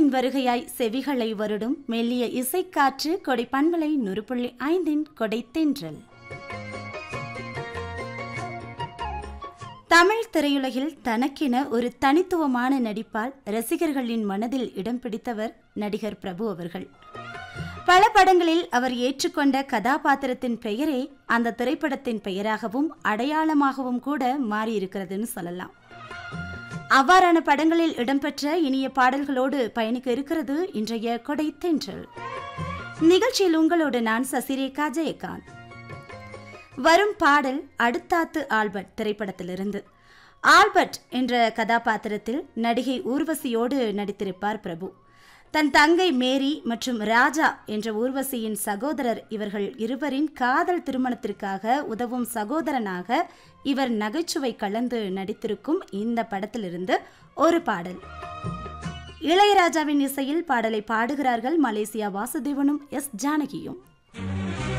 வருகையாய் செவிகளை வருடும் மெல்லிய இசைக்காற்று கொடை பண்பலை நுறுப்புள்ளி ஐந்தின் கொடை தென்றல் தமிழ் திரையுலகில் தனக்கென ஒரு தனித்துவமான நடிப்பால் ரசிகர்களின் மனதில் இடம் பிடித்தவர் நடிகர் பிரபு அவர்கள் பல படங்களில் அவர் ஏற்றுக்கொண்ட கதாபாத்திரத்தின் பெயரே அந்த திரைப்படத்தின் பெயராகவும் அடையாளமாகவும் கூட மாறியிருக்கிறதுன்னு சொல்லலாம் அவ்வாறான படங்களில் இடம்பெற்ற இனிய பாடல்களோடு பயணிக்க இருக்கிறது இன்றைய கொடை தென்றல் நிகழ்ச்சியில் உங்களோடு நான் சசிரேகா ஜெயகாந்த் வரும் பாடல் அடுத்தாத்து ஆல்பர்ட் திரைப்படத்திலிருந்து ஆல்பர்ட் என்ற கதாபாத்திரத்தில் நடிகை ஊர்வசியோடு நடித்திருப்பார் பிரபு தன் தங்கை மேரி மற்றும் ராஜா என்ற ஊர்வசியின் சகோதரர் இவர்கள் இருவரின் காதல் திருமணத்திற்காக உதவும் சகோதரனாக இவர் நகைச்சுவை கலந்து நடித்திருக்கும் இந்த படத்திலிருந்து ஒரு பாடல் இளையராஜாவின் இசையில் பாடலை பாடுகிறார்கள் மலேசியா வாசுதேவனும் எஸ் ஜானகியும்